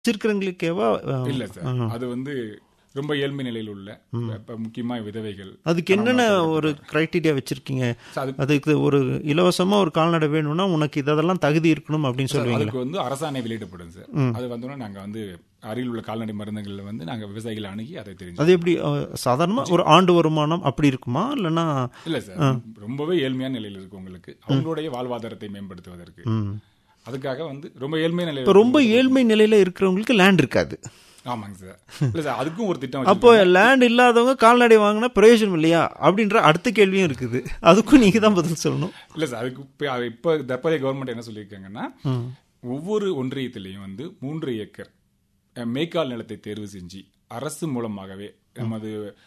வச்சிருக்கிறவங்களுக்கேவா அஹ், இல்ல சார் அது வந்து ரொம்ப ஏழ்மை நிலையில் உள்ள இப்ப முக்கியமா விதவைகள் அதுக்கு என்னென்ன ஒரு கிரைட்டீரியா வச்சிருக்கீங்க So, அது அதுக்கு ஒரு இலவசமா ஒரு கால்நடை வேணும்னா உனக்கு இதெல்லாம் தகுதி இருக்கணும் அப்படின்னு சொல்லுவீங்களா அதுக்கு வந்து அரசாணை வெளியிடப்படும் சார் அது வந்தோன்னா நாங்க வந்து அருகில் உள்ள கால்நடை மருந்துகள்ல வந்து நாங்க விவசாயிகளை அணுகி அதை தெரிஞ்சு அது எப்படி அஹ், சாதாரணமா ஒரு ஆண்டு வருமானம் அப்படி இருக்குமா இல்லைன்னா இல்ல சார் ரொம்பவே ஏழ்மையான நிலையில் இருக்கு உங்களுக்கு அவங்களுடைய வாழ்வாதாரத்தை மேம்படுத்துவதற்கு அதுக்காக வந்து ரொம்ப ஏழ்மையான நிலையில் இப்போ ரொம்ப ஏழ்மை நிலையில இருக்கிறவங்களுக்கு லேண்ட் இருக்காது ஆமாங்க சார் இல்ல சார் அதுக்கும் ஒரு திட்டம் அப்போ லேண்ட் இல்லாதவங்க கால்நடை வாங்கினா பிரயோஜனம் இல்லையா அப்படின்ற அடுத்த கேள்வியும் இருக்குது அதுக்கும் நீங்க தான் பதில் சொல்லணும் இல்ல சார் அதுக்கு இப்ப அது இப்ப தற்போதைய கவர்மெண்ட் என்ன சொல்லியிருக்காங்கன்னா ஒவ்வொரு ஒன்றியத்திலையும் வந்து மூன்று ஏக்கர் அஹ், மேய்க்கால் நிலத்தை தேர்வு செஞ்சு அரசு மூலமாகவே நமது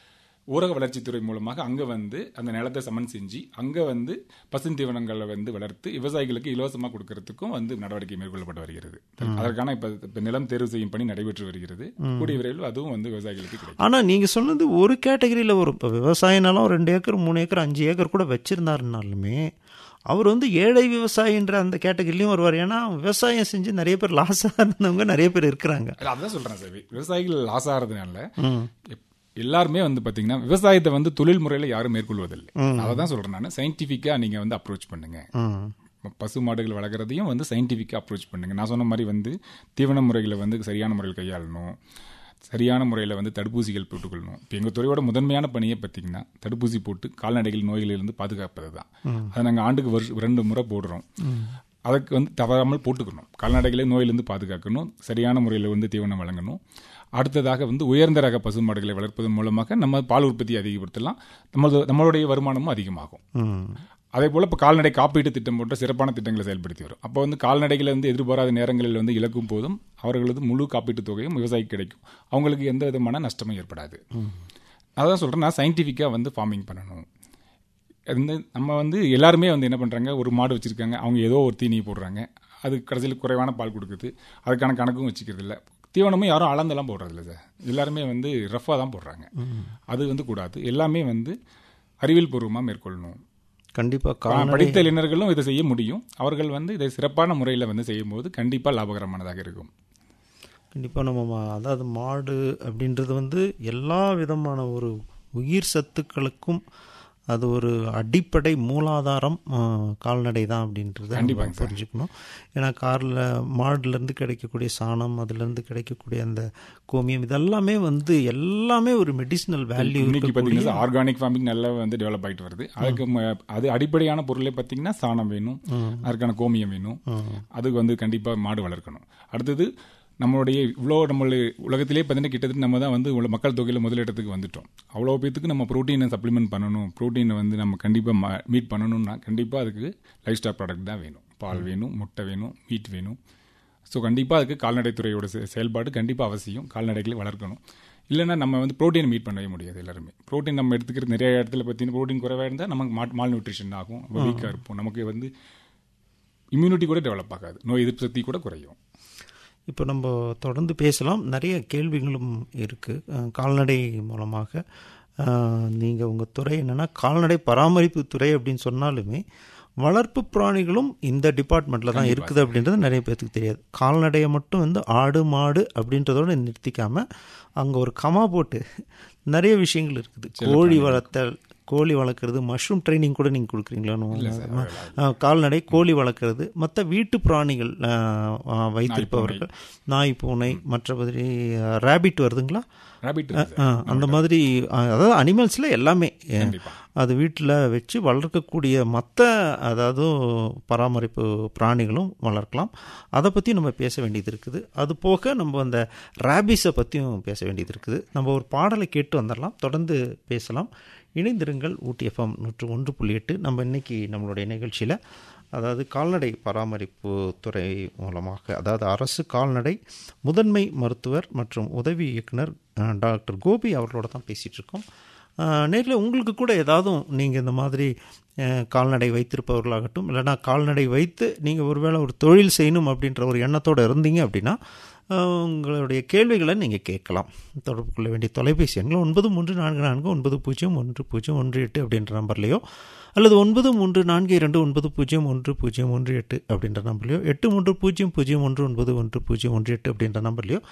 ஊரக வளர்ச்சித்துறை மூலமாக அங்க வந்து அந்த நிலத்தை சமன் செஞ்சு அங்க வந்து பசுந்தீவனங்களை வந்து வளர்த்து விவசாயிகளுக்கு இலவசமா கொடுக்கறதுக்கும் வந்து நடவடிக்கை மேற்கொள்ளப்பட்டு வருகிறது அதற்கான இப்ப இப்ப நிலம் தேர்வு செய்யும் பணி நடைபெற்று வருகிறது கூடிய விரைவில் அதுவும் வந்து விவசாயிகளுக்கு கிடைக்கும் ஆனா நீங்க சொன்னது ஒரு கேட்டகரியில வரும் இப்போ விவசாய நிலம் ரெண்டு ஏக்கர் மூணு ஏக்கர் அஞ்சு ஏக்கர் கூட வச்சிருந்தாருனாலுமே அவர் வந்து ஏழை விவசாயின்ற அந்த கேட்டகரிலையும் வருவார் ஏன்னா விவசாயம் செஞ்சு நிறைய பேர் லாஸாக இருந்தவங்க நிறைய பேர் இருக்கிறாங்க இல்ல, அதான் சொல்றேன் சார் விவசாயிகள் லாஸ் ஆகிறதுனால எப்- எல்லாருமே வந்து பாத்தீங்கன்னா விவசாயத்தை வந்து தொழில் முறையில யாரும் மேற்கொள்வதில்லை அதை தான் சொல்றேன் நான் சயின்டிபிக்கா நீங்க வந்து அப்ரோச் பண்ணுங்க ம். பசு மாடுகள் வளர்க்குறதையும் வந்து சயின்டிஃபிக்காக அப்ரோச் பண்ணுங்க நான் சொன்ன மாதிரி வந்து தீவன முறைகளை வந்து சரியான முறையில் கையாளணும் சரியான முறையில் வந்து தடுப்பூசிகள் போட்டுக்கொள்ளணும் இப்போ எங்கள் துறையோட முதன்மையான பணியை பார்த்தீங்கன்னா தடுப்பூசி போட்டு கால்நடைகள் நோய்களிலிருந்து பாதுகாப்பது தான் அதை நாங்கள் ஆண்டுக்கு வருஷம் ரெண்டு முறை போடுறோம் அதுக்கு வந்து தவறாமல் போட்டுக்கணும் கால்நடைகளை நோயிலிருந்து பாதுகாக்கணும் சரியான முறையில் வந்து தீவனம் வழங்கணும் அடுத்ததாக வந்து உயர்ந்த ரக பசுமாடுகளை வளர்ப்பதன் மூலமாக நம்ம பால் உற்பத்தி அதிகப்படுத்தலாம் நமது நம்மளுடைய வருமானமும் அதிகமாகும் ம். அதே போல இப்போ கால்நடை காப்பீட்டு திட்டம் போன்ற சிறப்பான திட்டங்களை செயல்படுத்தி வரும் அப்போ வந்து கால்நடைகளை வந்து எதிர்பாராத நேரங்களில் வந்து இழக்கும் போதும் அவர்களது முழு காப்பீட்டு தொகையும் விவசாயிக்கு கிடைக்கும் அவங்களுக்கு எந்த விதமான நஷ்டமும் ஏற்படாது அதான் சொல்றேன் நான் சயின்டிஃபிக்காக வந்து ஃபார்மிங் பண்ணணும் வந்து நம்ம வந்து எல்லாருமே வந்து என்ன பண்றாங்க ஒரு மாடு வச்சிருக்காங்க அவங்க ஏதோ ஒரு தீனி போடுறாங்க அது கடைசியில் குறைவான பால் கொடுக்குது அதுக்கான கணக்கும் வச்சுக்கிறது இல்ல தீவனமும் யாரும் அளந்தெல்லாம் போடுறது இல்லை சார் எல்லாருமே வந்து ரஃபாக தான் போடுறாங்க அது வந்து கூடாது எல்லாமே வந்து அறிவியல் பூர்வமாக மேற்கொள்ளணும் கண்டிப்பா ஆ, கால்நடை படித்த இளைஞர்களும் இதை செய்ய முடியும் அவர்கள் வந்து இதை சிறப்பான முறையில் வந்து செய்யும்போது கண்டிப்பா லாபகரமானதாக இருக்கும் கண்டிப்பா நம்ம மா- அதாவது மாடு அப்படின்றது வந்து எல்லா விதமான ஒரு உயிர் சத்துக்களுக்கும் அது ஒரு அடிப்படை மூலாதாரம் ஆ, கால்நடை தான் அப்படின்றத நம்ம கண்டிப்பாங்க சார். புரிஞ்சுக்கணும் ஏன்னா காரில் மாடுலேருந்து கிடைக்கக்கூடிய சாணம் அதுலேருந்து கிடைக்கக்கூடிய அந்த கோமியம் இதெல்லாமே வந்து எல்லாமே ஒரு மெடிசினல் வேல்யூ இன்னைக்கு பார்த்தீங்கன்னா ஆர்கானிக் ஃபார்மிங் நல்லா வந்து டெவலப் ஆயிட்டு வருது அதுக்கு ம- அது அடிப்படையான பொருளே பார்த்தீங்கன்னா சாணம் வேணும் அதுக்கான கோமியம் வேணும் அதுக்கு வந்து கண்டிப்பா மாடு வளர்க்கணும் அடுத்தது நம்மளுடைய இவ்வளோ நம்மளுடைய உலகத்திலே பார்த்தீங்கன்னா கிட்டத்தட்ட நம்ம தான் வந்து இவ்வளோ மக்கள் தொகையில் முதலிடத்துக்கு வந்துட்டோம் அவ்வளோ பேத்துக்கு நம்ம ப்ரோட்டீனை சப்ளிமெண்ட் பண்ணணும் ப்ரோட்டீனை வந்து நம்ம கண்டிப்பாக மீட் பண்ணணும்னா கண்டிப்பாக அதுக்கு லைஃப் ஸ்டாக் ப்ராடக்ட் தான் வேணும் பால் வேணும் முட்டை வேணும் மீட் வேணும் ஸோ கண்டிப்பாக அதுக்கு கால்நடைத்துறையோட செ- செயல்பாடு கண்டிப்பாக அவசியம் கால்நடைகளை வளர்க்கணும் இல்லைன்னா நம்ம வந்து ப்ரோட்டீன் மீட் பண்ணவே முடியாது எல்லாருமே ப்ரோட்டீன் நம்ம எடுத்துக்கிற நிறைய இடத்துல பார்த்தீங்கன்னா ப்ரோட்டீன் குறைவாக இருந்தால் நமக்கு மாட் மால் நியூட்ரிஷன் ஆகும் வீக்காக இருப்போம் நமக்கு வந்து இம்யூனிட்டி கூட டெவலப் ஆகாது நோய் எதிர்ப்பு சக்தி கூட குறையும் இப்போ நம்ம தொடர்ந்து பேசலாம் நிறைய கேள்விகளும் இருக்குது கால்நடை மூலமாக நீங்கள் உங்கள் துறை என்னென்னா கால்நடை பராமரிப்பு துறை அப்படின்னு சொன்னாலுமே வளர்ப்பு பிராணிகளும் இந்த டிபார்ட்மெண்ட்டில் தான் இருக்குது அப்படின்றது நிறைய பேர்த்துக்கு தெரியாது கால்நடையை மட்டும் வந்து ஆடு மாடு அப்படின்றதோட நிறுத்திக்காமல் அங்கே ஒரு கமா போட்டு நிறைய விஷயங்கள் இருக்குது கோழி வளர்த்தல் கோழி வளர்க்குறது மஷ்ரூம் ட்ரைனிங் கூட நீங்கள் கொடுக்குறீங்களான்னு ஆ, கால்நடை கோழி வளர்க்குறது மற்ற வீட்டு பிராணிகள் ஆ, ஆ, வைத்திருப்பவர்கள் நாய் பூனை மற்றபடி ரேபிட் வருதுங்களா ரேபிட் ஆ, அந்த மாதிரி ஆ, அதாவது அனிமல்ஸில் எல்லாமே கண்டிப்பா. அது வீட்டில் வச்சு வளர்க்கக்கூடிய மற்ற அதாவது பராமரிப்பு பிராணிகளும் வளர்க்கலாம் அதை பற்றி நம்ம பேச வேண்டியது இருக்குது அது போக நம்ம அந்த ரேபிஸை பற்றியும் பேச வேண்டியது இருக்குது நம்ம ஒரு பாடலை கேட்டு வந்துடலாம் தொடர்ந்து பேசலாம் இணைந்திருங்கள் ஊட்டி எஃப்எம் நூற்று ஒன்று புள்ளி எட்டு நம்ம இன்னைக்கு நம்மளுடைய நிகழ்ச்சியில் அதாவது கால்நடை பராமரிப்பு துறை மூலமாக அதாவது அரசு கால்நடை முதன்மை மருத்துவர் மற்றும் உதவி இயக்குனர் அஹ், டாக்டர் கோபி அவர்களோட தான் பேசிகிட்டு இருக்கோம் நேரில் உங்களுக்கு கூட ஏதாவது நீங்கள் இந்த மாதிரி அஹ், கால்நடை வைத்திருப்பவர்களாகட்டும் இல்லைனா கால்நடை வைத்து நீங்கள் ஒருவேளை ஒரு தொழில் செய்யணும் அப்படின்ற ஒரு எண்ணத்தோடு இருந்தீங்க அப்படின்னா அஹ், உங்களுடைய கேள்விகளை நீங்கள் கேட்கலாம் தொடர்பு கொள்ள வேண்டிய தொலைபேசி எண்கள் ஒன்பது மூன்று நான்கு நான்கு ஒன்பது பூஜ்ஜியம் ஒன்று பூஜ்ஜியம் ஒன்று எட்டு அப்படின்ற நம்பர்லையோ அல்லது ஒன்பது மூன்று நான்கு இரண்டு ஒன்பது பூஜ்ஜியம் ஒன்று பூஜ்ஜியம் ஒன்று எட்டு அப்படின்ற நம்பர்லையோ எட்டு மூன்று பூஜ்ஜியம் பூஜ்ஜியம் ஒன்று ஒன்பது ஒன்று பூஜ்ஜியம் ஒன்று எட்டு அப்படின்ற நம்பர்லையோ